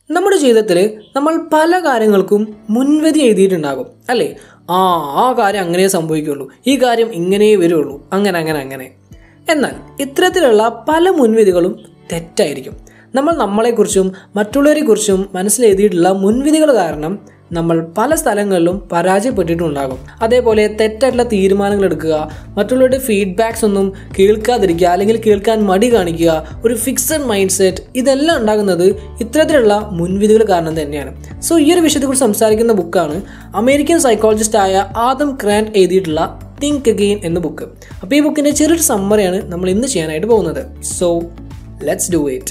നമ്മുടെ ജീവിതത്തിൽ നമ്മൾ പല കാര്യങ്ങൾക്കും മുൻവിധി എഴുതിയിട്ടുണ്ടാകും അല്ലേ ആ ആ കാര്യം അങ്ങനെ സംഭവിക്കുള്ളൂ ഈ കാര്യം ഇങ്ങനെ വരുള്ളൂ അങ്ങനെ അങ്ങനെ അങ്ങനെ എന്നാൽ ഇത്തരത്തിലുള്ള പല മുൻവിധികളും തെറ്റായിരിക്കും നമ്മൾ നമ്മളെക്കുറിച്ചും മറ്റുള്ളവരെക്കുറിച്ചും മനസ്സിലെഴുതിയിട്ടുള്ള മുൻവിധികൾ കാരണം നമ്മൾ പല സ്ഥലങ്ങളിലും പരാജയപ്പെട്ടിട്ടുണ്ടാകും അതേപോലെ തെറ്റായിട്ടുള്ള തീരുമാനങ്ങൾ എടുക്കുക മറ്റുള്ളവരുടെ ഫീഡ്ബാക്സ് ഒന്നും കേൾക്കാതിരിക്കുക അല്ലെങ്കിൽ കേൾക്കാൻ മടി കാണിക്കുക ഒരു ഫിക്സഡ് മൈൻഡ് സെറ്റ് ഇതെല്ലാം ഉണ്ടാകുന്നത് ഇത്തരത്തിലുള്ള മുൻവിധികൾ കാരണം തന്നെയാണ് സോ ഈ ഒരു വിഷയത്തെക്കുറിച്ച് സംസാരിക്കുന്ന ബുക്കാണ് അമേരിക്കൻ സൈക്കോളജിസ്റ്റായ ആദം ക്രാൻഡ് എഴുതിയിട്ടുള്ള തിങ്ക് അഗെയിൻ എന്ന ബുക്ക് അപ്പോൾ ഈ ബുക്കിൻ്റെ ചെറിയൊരു സമ്മറിയാണ് നമ്മൾ ഇന്ന് ചെയ്യാനായിട്ട് പോകുന്നത് so let's do it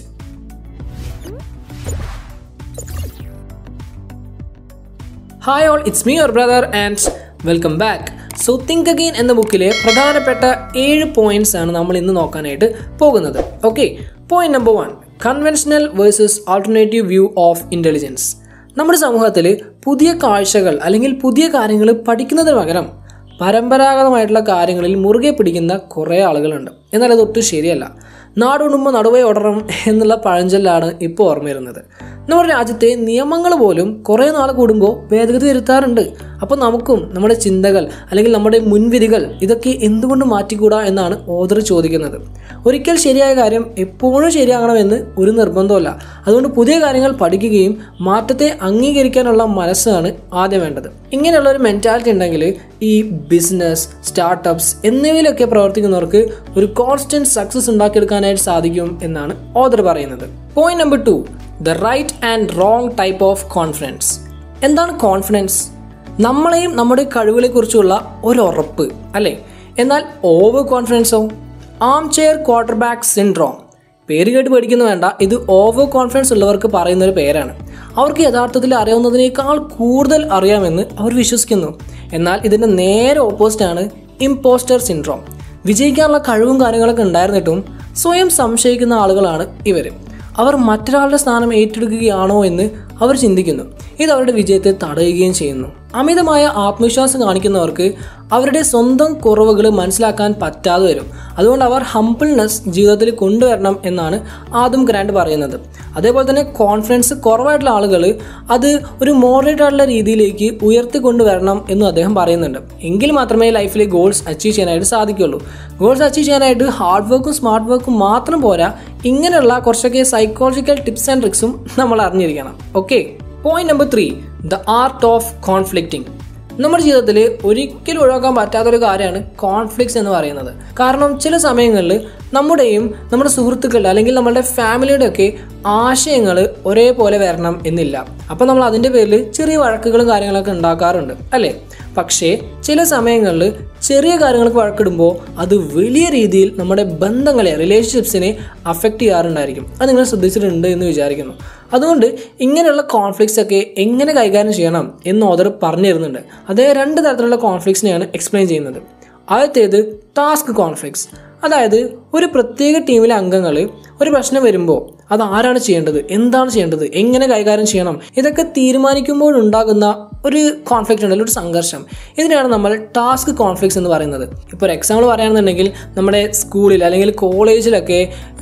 hi all it's me your brother and welcome back so think again എന്ന ബുക്കിലെ പ്രധാനപ്പെട്ട ഏഴ് പോയിന്റ്സ് ആണ് നമ്മൾ ഇന്ന് നോക്കാനായിട്ട് പോകുന്നത് okay point number one conventional versus alternative view of intelligence നമ്മുടെ സമൂഹത്തിൽ പുതിയ കാഴ്ചകൾ അല്ലെങ്കിൽ പുതിയ കാര്യങ്ങൾ പഠിക്കുന്നതിന് പകരം പരമ്പരാഗതമായിട്ടുള്ള കാര്യങ്ങളിൽ മുറുകെ പിടിക്കുന്ന കുറേ ആളുകളുണ്ട് എന്നാൽ അത് ഒട്ടും ശരിയല്ല നാടുണുമ്പോൾ നടുവേ ഓടണം എന്നുള്ള പഴഞ്ചൊല്ലാണ് ഇപ്പോൾ ഓർമ്മ വരുന്നത് നമ്മുടെ രാജ്യത്തെ നിയമങ്ങൾ പോലും കുറേ നാൾ കൂടുമ്പോൾ ഭേദഗതി വരുത്താറുണ്ട് അപ്പോൾ നമുക്കും നമ്മുടെ ചിന്തകൾ അല്ലെങ്കിൽ നമ്മുടെ മുൻവിധികൾ ഇതൊക്കെ എന്തുകൊണ്ട് മാറ്റിക്കൂടാ എന്നാണ് ഓദർ ചോദിക്കുന്നത് ഒരിക്കൽ ശരിയായ കാര്യം എപ്പോഴും ശരിയാകണമെന്ന് ഒരു നിർബന്ധമല്ല അതുകൊണ്ട് പുതിയ കാര്യങ്ങൾ പഠിക്കുകയും മാറ്റത്തെ അംഗീകരിക്കാനുള്ള മനസ്സാണ് ആദ്യം വേണ്ടത് ഇങ്ങനെയുള്ള ഒരു മെൻറ്റാലിറ്റി ഉണ്ടെങ്കിൽ ഈ ബിസിനസ് സ്റ്റാർട്ടപ്സ് എന്നിവയിലൊക്കെ പ്രവർത്തിക്കുന്നവർക്ക് ഒരു കോൺസ്റ്റന്റ് സക്സസ് ഉണ്ടാക്കിയെടുക്കാനായിട്ട് സാധിക്കും എന്നാണ് ഓദർ പറയുന്നത് point number two the right and wrong type of confidence എന്താണ് കോൺഫിഡൻസ് നമ്മളെയും നമ്മുടെ കഴിവുകളെക്കുറിച്ചുള്ള ഒരു ഉറപ്പ് അല്ലേ എന്നാൽ ഓവർ കോൺഫിഡൻസോ armchair quarterback syndrome പേര് കേട്ട് പേടിക്കുന്ന വേണ്ട ഇത് ഓവർ കോൺഫിഡൻസ് ഉള്ളവർക്ക് പറയുന്ന ഒരു പേരാണ് അവർക്ക് യഥാർത്ഥത്തിൽ അറിയാവുന്നതിനേക്കാൾ കൂടുതൽ അറിയാമെന്ന് അവർ വിശ്വസിക്കുന്നു എന്നാൽ ഇതിൻ്റെ നേരെ ഓപ്പോസിറ്റ് ആണ് ഇമ്പോസ്റ്റർ സിൻഡ്രോം വിജയിക്കാനുള്ള കഴിവും കാര്യങ്ങളൊക്കെ ഉണ്ടായിരുന്നിട്ടും സ്വയം സംശയിക്കുന്ന ആളുകളാണ് ഇവർ അവർ മറ്റൊരാളുടെ സ്ഥാനം ഏറ്റെടുക്കുകയാണോ എന്ന് അവർ ചിന്തിക്കുന്നു ഇത് അവരുടെ വിജയത്തെ തടയുകയും ചെയ്യുന്നു അമിതമായ ആത്മവിശ്വാസം കാണിക്കുന്നവർക്ക് അവരുടെ സ്വന്തം കുറവുകൾ മനസ്സിലാക്കാൻ പറ്റാതെ വരും അതുകൊണ്ട് അവർ ഹംബിൾനെസ് ജീവിതത്തിൽ കൊണ്ടുവരണം എന്നാണ് ആദ്യം ഗ്രാൻഡ് പറയുന്നത് അതേപോലെ തന്നെ കോൺഫിഡൻസ് കുറവായിട്ടുള്ള ആളുകൾ അത് ഒരു മോഡറേറ്റ് ആയിട്ടുള്ള രീതിയിലേക്ക് ഉയർത്തിക്കൊണ്ടുവരണം എന്നും അദ്ദേഹം പറയുന്നുണ്ട് എങ്കിൽ മാത്രമേ ലൈഫിൽ ഗോൾസ് അച്ചീവ് ചെയ്യാനായിട്ട് സാധിക്കുള്ളൂ ഗോൾസ് അച്ചീവ് ചെയ്യാനായിട്ട് ഹാർഡ് വർക്കും സ്മാർട്ട് വർക്കും മാത്രം പോരാ ഇങ്ങനെയുള്ള കുറച്ചൊക്കെ സൈക്കോളജിക്കൽ ടിപ്സ് ആൻഡ് ട്രിക്സും നമ്മൾ അറിഞ്ഞിരിക്കണം okay point number three the art of conflicting നമ്മുടെ ജീവിതത്തിൽ ഒരിക്കലും ഒഴിവാക്കാൻ പറ്റാത്തൊരു കാര്യമാണ് കോൺഫ്ലിക്ട്സ് എന്ന് പറയുന്നത് കാരണം ചില സമയങ്ങളിൽ നമ്മുടെയും നമ്മുടെ സുഹൃത്തുക്കളുടെ അല്ലെങ്കിൽ നമ്മുടെ ഫാമിലിയുടെ ഒക്കെ ആശയങ്ങൾ ഒരേപോലെ വരണം എന്നില്ല അപ്പം നമ്മൾ അതിൻ്റെ പേരിൽ ചെറിയ വഴക്കുകളും കാര്യങ്ങളൊക്കെ ഉണ്ടാക്കാറുണ്ട് അല്ലേ പക്ഷേ ചില സമയങ്ങളിൽ ചെറിയ കാര്യങ്ങൾക്ക് വഴക്കിടുമ്പോൾ അത് വലിയ രീതിയിൽ നമ്മുടെ ബന്ധങ്ങളെ റിലേഷൻഷിപ്സിനെ അഫക്റ്റ് ചെയ്യാറുണ്ടായിരിക്കും അത് നിങ്ങൾ ശ്രദ്ധിച്ചിട്ടുണ്ട് എന്ന് വിചാരിക്കുന്നു അതുകൊണ്ട് ഇങ്ങനെയുള്ള കോൺഫ്ലിക്ട്സ് ഒക്കെ എങ്ങനെ കൈകാര്യം ചെയ്യണം എന്ന് ഓദർ പറഞ്ഞു തരുന്നുണ്ട് അതേ രണ്ട് തരത്തിലുള്ള കോൺഫ്ലിക്ട്സിനെയാണ് എക്സ്പ്ലെയിൻ ചെയ്യുന്നത് ആദ്യത്തേത് ടാസ്ക് കോൺഫ്ലിക്ട്സ് അതായത് ഒരു പ്രത്യേക ടീമിലെ അംഗങ്ങൾ ഒരു പ്രശ്നം വരുമ്പോൾ അത് ആരാണ് ചെയ്യേണ്ടത് എന്താണ് ചെയ്യേണ്ടത് എങ്ങനെ കൈകാര്യം ചെയ്യണം ഇതൊക്കെ തീരുമാനിക്കുമ്പോഴുണ്ടാകുന്ന ഒരു കോൺഫ്ലിക്റ്റ് ഉണ്ടല്ലോ ഒരു സംഘർഷം ഇതിനെയാണ് നമ്മൾ ടാസ്ക് കോൺഫ്ലിക്ട്സ് എന്ന് പറയുന്നത് ഇപ്പോൾ ഒരു എക്സാമ്പിൾ പറയുകയാണെന്നുണ്ടെങ്കിൽ നമ്മുടെ സ്കൂളിൽ അല്ലെങ്കിൽ കോളേജിലൊക്കെ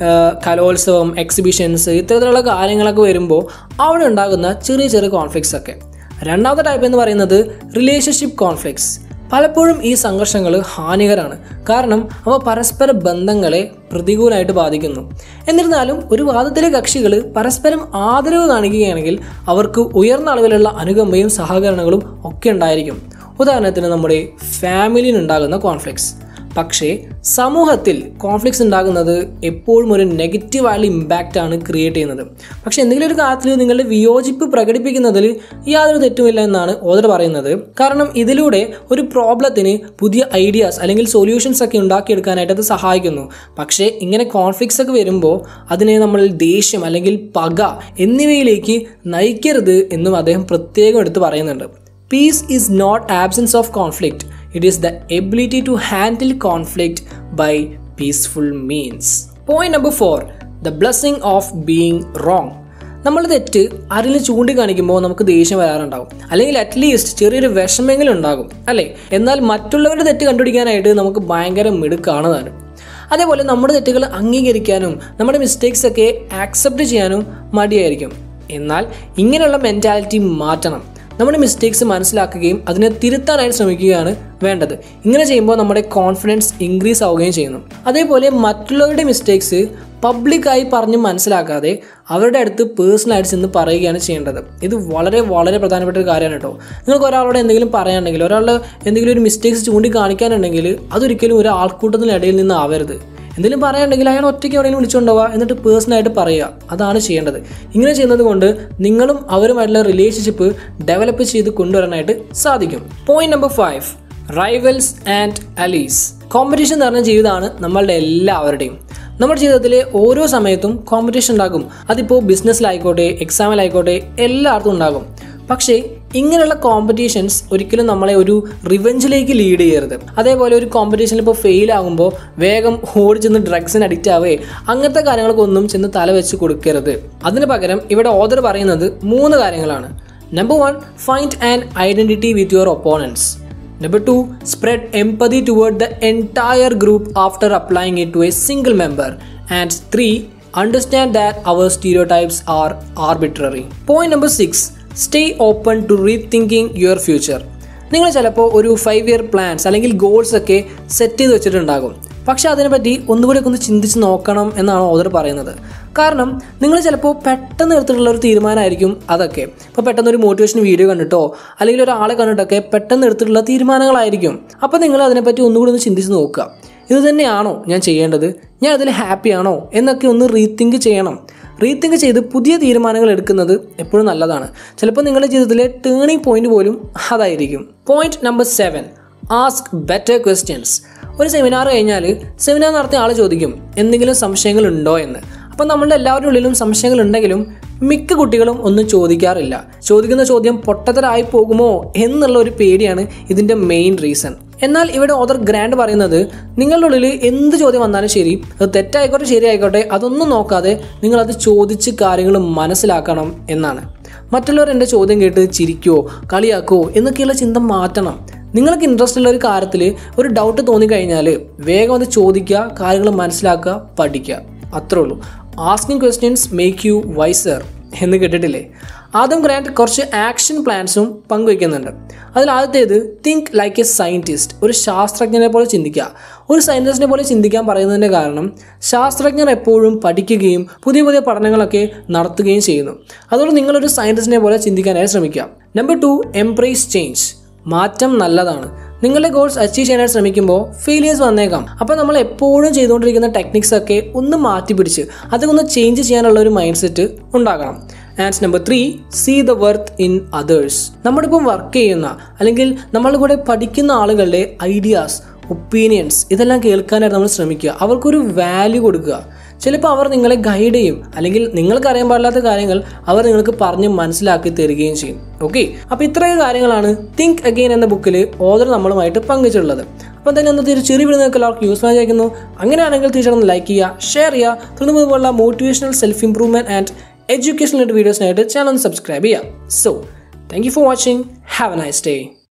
കലോത്സവം എക്സിബിഷൻസ് ഇത്തരത്തിലുള്ള കാര്യങ്ങളൊക്കെ വരുമ്പോൾ അവിടെ ഉണ്ടാകുന്ന ചെറിയ ചെറിയ കോൺഫ്ലിക്ട്സ് ഒക്കെ രണ്ടാമത്തെ ടൈപ്പ് എന്ന് പറയുന്നത് റിലേഷൻഷിപ്പ് കോൺഫ്ലിക്ട്സ് പലപ്പോഴും ഈ സംഘർഷങ്ങൾ ഹാനികരാണ് കാരണം അവ പരസ്പര ബന്ധങ്ങളെ പ്രതികൂലമായിട്ട് ബാധിക്കുന്നു എന്നിരുന്നാലും ഒരു വാദത്തിലെ കക്ഷികൾ പരസ്പരം ആദരവ് കാണിക്കുകയാണെങ്കിൽ അവർക്ക് ഉയർന്ന അളവിലുള്ള അനുകമ്പയും സഹകരണങ്ങളും ഒക്കെ ഉണ്ടായിരിക്കും ഉദാഹരണത്തിന് നമ്മുടെ ഫാമിലിയിലുണ്ടാകുന്ന കോൺഫ്ലിക്ട്സ് പക്ഷേ സമൂഹത്തിൽ കോൺഫ്ലിക്ട്സ് ഉണ്ടാകുന്നത് എപ്പോഴും ഒരു നെഗറ്റീവായുള്ള ഇമ്പാക്റ്റ് ആണ് ക്രിയേറ്റ് ചെയ്യുന്നത് പക്ഷെ എന്തെങ്കിലും ഒരു കാര്യത്തിൽ നിങ്ങളുടെ വിയോജിപ്പ് പ്രകടിപ്പിക്കുന്നതിൽ യാതൊരു തെറ്റുമില്ല എന്നാണ് ഓദർ പറയുന്നത് കാരണം ഇതിലൂടെ ഒരു പ്രോബ്ലത്തിന് പുതിയ ഐഡിയാസ് അല്ലെങ്കിൽ സൊല്യൂഷൻസ് ഒക്കെ ഉണ്ടാക്കിയെടുക്കാനായിട്ട് അത് സഹായിക്കുന്നു പക്ഷേ ഇങ്ങനെ കോൺഫ്ലിക്ട്സ് ഒക്കെ വരുമ്പോൾ അതിനെ നമ്മൾ ദേഷ്യം അല്ലെങ്കിൽ പക എന്നിവയിലേക്ക് നയിക്കരുത് എന്നും അദ്ദേഹം പ്രത്യേകം എടുത്ത് പറയുന്നുണ്ട് peace is not absence of conflict it is the ability to handle conflict by peaceful means point number four the blessing of being wrong നമ്മൾ തെറ്റ് ആരെങ്കിലും ചൂണ്ടിക്കാണിക്കുമ്പോൾ നമുക്ക് ദേഷ്യം വരാറുണ്ടാവും അല്ലെങ്കിൽ അറ്റ്ലീസ്റ്റ് ചെറിയൊരു വിഷമെങ്കിലും ഉണ്ടാകും അല്ലേ എന്നാൽ മറ്റുള്ളവരുടെ തെറ്റ് കണ്ടുപിടിക്കാനായിട്ട് നമുക്ക് ഭയങ്കര മിടുക്കാണ് താനും അതേപോലെ നമ്മുടെ തെറ്റുകൾ അംഗീകരിക്കാനും നമ്മുടെ മിസ്റ്റേക്സ് ഒക്കെ ആക്സെപ്റ്റ് ചെയ്യാനും മടിയായിരിക്കും എന്നാൽ ഇങ്ങനെയുള്ള മെൻറ്റാലിറ്റി മാറ്റണം നമ്മുടെ മിസ്റ്റേക്സ് മനസ്സിലാക്കുകയും അതിനെ തിരുത്താനായിട്ട് ശ്രമിക്കുകയാണ് വേണ്ടത് ഇങ്ങനെ ചെയ്യുമ്പോൾ നമ്മുടെ കോൺഫിഡൻസ് ഇൻക്രീസ് ആവുകയും ചെയ്യുന്നു അതേപോലെ മറ്റുള്ളവരുടെ മിസ്റ്റേക്സ് പബ്ലിക്കായി പറഞ്ഞ് മനസ്സിലാക്കാതെ അവരുടെ അടുത്ത് പേഴ്സണലായിട്ട് ചെന്ന് പറയുകയാണ് ചെയ്യേണ്ടത് ഇത് വളരെ വളരെ പ്രധാനപ്പെട്ട ഒരു കാര്യമാണ് കേട്ടോ നിങ്ങൾക്ക് ഒരാളോട് എന്തെങ്കിലും പറയാനുണ്ടെങ്കിൽ ഒരാളുടെ എന്തെങ്കിലും ഒരു മിസ്റ്റേക്സ് ചൂണ്ടിക്കാണിക്കാനുണ്ടെങ്കിൽ അതൊരിക്കലും ഒരു ആൾക്കൂട്ടത്തിനിടയിൽ നിന്ന് ആവരുത് എന്തെങ്കിലും പറയാനുണ്ടെങ്കിൽ അയാൾ ഒറ്റയ്ക്ക് എവിടെയെങ്കിലും വിളിച്ചുകൊണ്ടുപോവുക എന്നിട്ട് പേഴ്സണലായിട്ട് പറയുക അതാണ് ചെയ്യേണ്ടത് ഇങ്ങനെ ചെയ്യുന്നത് കൊണ്ട് നിങ്ങളും അവരുമായിട്ടുള്ള റിലേഷൻഷിപ്പ് ഡെവലപ്പ് ചെയ്ത് കൊണ്ടുവരാനായിട്ട് സാധിക്കും point number five rivals and allies competition നിറഞ്ഞ ജീവിതമാണ് നമ്മളുടെ എല്ലാവരുടെയും നമ്മുടെ ജീവിതത്തിലെ ഓരോ സമയത്തും കോമ്പറ്റീഷൻ ഉണ്ടാകും അതിപ്പോൾ ബിസിനസ്സിലായിക്കോട്ടെ എക്സാമിലായിക്കോട്ടെ എല്ലായിടത്തും ഉണ്ടാകും പക്ഷേ ഇങ്ങനെയുള്ള കോമ്പറ്റീഷൻസ് ഒരിക്കലും നമ്മളെ ഒരു റിവെഞ്ചിലേക്ക് ലീഡ് ചെയ്യരുത് അതേപോലെ ഒരു കോമ്പറ്റീഷനിൽ ഇപ്പോൾ ഫെയിൽ ആകുമ്പോൾ വേഗം ഓടി ചെന്ന് ഡ്രഗ്സിന് അഡിക്റ്റ് ആവേ അങ്ങനത്തെ കാര്യങ്ങൾക്കൊന്നും ചെന്ന് തല വെച്ച് കൊടുക്കരുത് അതിന് പകരം ഇവിടെ ഓദർ പറയുന്നത് മൂന്ന് കാര്യങ്ങളാണ് number one find and identity with your opponents Number two, spread empathy toward the entire group after applying it to a single member. And three, understand that our stereotypes are arbitrary. Point number six, stay open to rethinking your future. നിങ്ങൾ ചിലപ്പോൾ ഒരു five year plans അല്ലെങ്കിൽ goals ഒക്കെ set ചെയ്ത് വെച്ചിട്ടുണ്ടാകും പക്ഷെ അതിനെപ്പറ്റി ഒന്നുകൂടി ഒന്ന് ചിന്തിച്ച് നോക്കണം എന്നാണ് ഓദർ പറയുന്നത് കാരണം നിങ്ങൾ ചിലപ്പോൾ പെട്ടെന്ന് എടുത്തിട്ടുള്ള ഒരു തീരുമാനമായിരിക്കും അതൊക്കെ ഇപ്പോൾ പെട്ടെന്ന് ഒരു മോട്ടിവേഷൻ വീഡിയോ കണ്ടിട്ടോ അല്ലെങ്കിൽ ഒരാളെ കണ്ടിട്ടൊക്കെ പെട്ടെന്ന് എടുത്തിട്ടുള്ള തീരുമാനങ്ങളായിരിക്കും അപ്പോൾ നിങ്ങൾ അതിനെപ്പറ്റി ഒന്നുകൂടി ഒന്ന് ചിന്തിച്ച് നോക്കുക ഇത് തന്നെയാണോ ഞാൻ ചെയ്യേണ്ടത് ഞാൻ അതിൽ ഹാപ്പിയാണോ എന്നൊക്കെ ഒന്ന് റീതിങ്ക് ചെയ്യണം റീതിങ്ക് ചെയ്ത് പുതിയ തീരുമാനങ്ങൾ എടുക്കുന്നത് എപ്പോഴും നല്ലതാണ് ചിലപ്പോൾ നിങ്ങളുടെ ജീവിതത്തിലെ ടേണിംഗ് പോയിന്റ് പോലും അതായിരിക്കും point number seven ask better questions ഒരു സെമിനാർ കഴിഞ്ഞാൽ സെമിനാർ നടത്തിയ ആൾ ചോദിക്കും എന്തെങ്കിലും സംശയങ്ങൾ ഉണ്ടോ എന്ന് അപ്പം നമ്മളുടെ എല്ലാവരുടെ ഉള്ളിലും സംശയങ്ങൾ ഉണ്ടെങ്കിലും മിക്ക കുട്ടികളും ഒന്നും ചോദിക്കാറില്ല ചോദിക്കുന്ന ചോദ്യം പൊട്ടത്തരായി പോകുമോ എന്നുള്ള ഒരു പേടിയാണ് ഇതിൻ്റെ മെയിൻ റീസൺ എന്നാൽ ഇവിടെ ഓദർ ഗ്രാൻഡ് പറയുന്നത് നിങ്ങളുടെ ഉള്ളിൽ എന്ത് ചോദ്യം വന്നാലും ശരി അത് തെറ്റായിക്കോട്ടെ ശരിയായിക്കോട്ടെ അതൊന്നും നോക്കാതെ നിങ്ങൾ അത് ചോദിച്ച് കാര്യങ്ങൾ മനസ്സിലാക്കണം എന്നാണ് മറ്റുള്ളവർ എൻ്റെ ചോദ്യം കേട്ട് ചിരിക്കുവോ കളിയാക്കുവോ എന്നൊക്കെയുള്ള ചിന്ത മാറ്റണം നിങ്ങൾക്ക് ഇൻട്രസ്റ്റ് ഉള്ള ഒരു കാര്യത്തിൽ ഒരു ഡൗട്ട് തോന്നിക്കഴിഞ്ഞാൽ വേഗം അത് ചോദിക്കുക കാര്യങ്ങൾ മനസ്സിലാക്കുക പഠിക്കുക അത്രേ ഉള്ളൂ asking questions make you wiser എന്ന് കേട്ടിട്ടില്ലേ ആദ്യം ഗ്രാൻഡ് കുറച്ച് ആക്ഷൻ പ്ലാൻസും പങ്കുവയ്ക്കുന്നുണ്ട് അതിൽ ആദ്യത്തേത് തിങ്ക് ലൈക്ക് എ സയൻറ്റിസ്റ്റ് ഒരു ശാസ്ത്രജ്ഞനെ പോലെ ചിന്തിക്കുക ഒരു സയൻറ്റിസ്റ്റിനെ പോലെ ചിന്തിക്കാൻ പറയുന്നതിൻ്റെ കാരണം ശാസ്ത്രജ്ഞർ എപ്പോഴും പഠിക്കുകയും പുതിയ പുതിയ പഠനങ്ങളൊക്കെ നടത്തുകയും ചെയ്യുന്നു അതുകൊണ്ട് നിങ്ങളൊരു സയൻറ്റിസ്റ്റിനെ പോലെ ചിന്തിക്കാനായി ശ്രമിക്കുക നമ്പർ ടു എംപ്രൈസ് ചേഞ്ച് മാറ്റം നല്ലതാണ് നിങ്ങളുടെ ഗോൾസ് അച്ചീവ് ചെയ്യാനായിട്ട് ശ്രമിക്കുമ്പോൾ ഫെയിലിയേഴ്സ് വന്നേക്കാം അപ്പോൾ നമ്മൾ എപ്പോഴും ചെയ്തുകൊണ്ടിരിക്കുന്ന ടെക്നിക്സ് ഒക്കെ ഒന്ന് മാറ്റി പിടിച്ച് അതൊക്കെ ഒന്ന് ചേഞ്ച് ചെയ്യാനുള്ള ഒരു മൈൻഡ് സെറ്റ് ഉണ്ടാകണം and number three see the worth in others നമ്മളിപ്പം വർക്ക് ചെയ്യുന്ന അല്ലെങ്കിൽ നമ്മളുടെ കൂടെ പഠിക്കുന്ന ആളുകളുടെ ഐഡിയാസ് ഒപ്പീനിയൻസ് ഇതെല്ലാം കേൾക്കാനായിട്ട് നമ്മൾ ശ്രമിക്കുക അവർക്കൊരു വാല്യൂ കൊടുക്കുക ചിലപ്പോൾ അവർ നിങ്ങളെ ഗൈഡ് ചെയ്യും അല്ലെങ്കിൽ നിങ്ങൾക്ക് അറിയാൻ പാടില്ലാത്ത കാര്യങ്ങൾ അവർ നിങ്ങൾക്ക് പറഞ്ഞ് മനസ്സിലാക്കി തരികയും ചെയ്യും ഓക്കെ അപ്പോൾ ഇത്രയും കാര്യങ്ങളാണ് തിങ്ക് അഗെയിൻ എന്ന ബുക്കിൽ ഓദർ നമ്മളുമായിട്ട് പങ്കുവച്ചിട്ടുള്ളത് അപ്പോൾ തന്നെ ഇന്നത്തെ ഒരു ചെറിയ വീഡിയോ നിങ്ങൾക്ക് എല്ലാവർക്കും യൂസ്ഫുൾ ആയിരിക്കുന്നു അങ്ങനെയാണെങ്കിൽ തീർച്ചയായിട്ടും ലൈക്ക് ചെയ്യുക ഷെയർ ചെയ്യുക തുടർന്ന് ഇതുപോലുള്ള motivational self improvement and educational വീഡിയോസിനായിട്ട് ചാനൽ ഒന്ന് സബ്സ്ക്രൈബ് ചെയ്യുക so thank you for watching have a nice day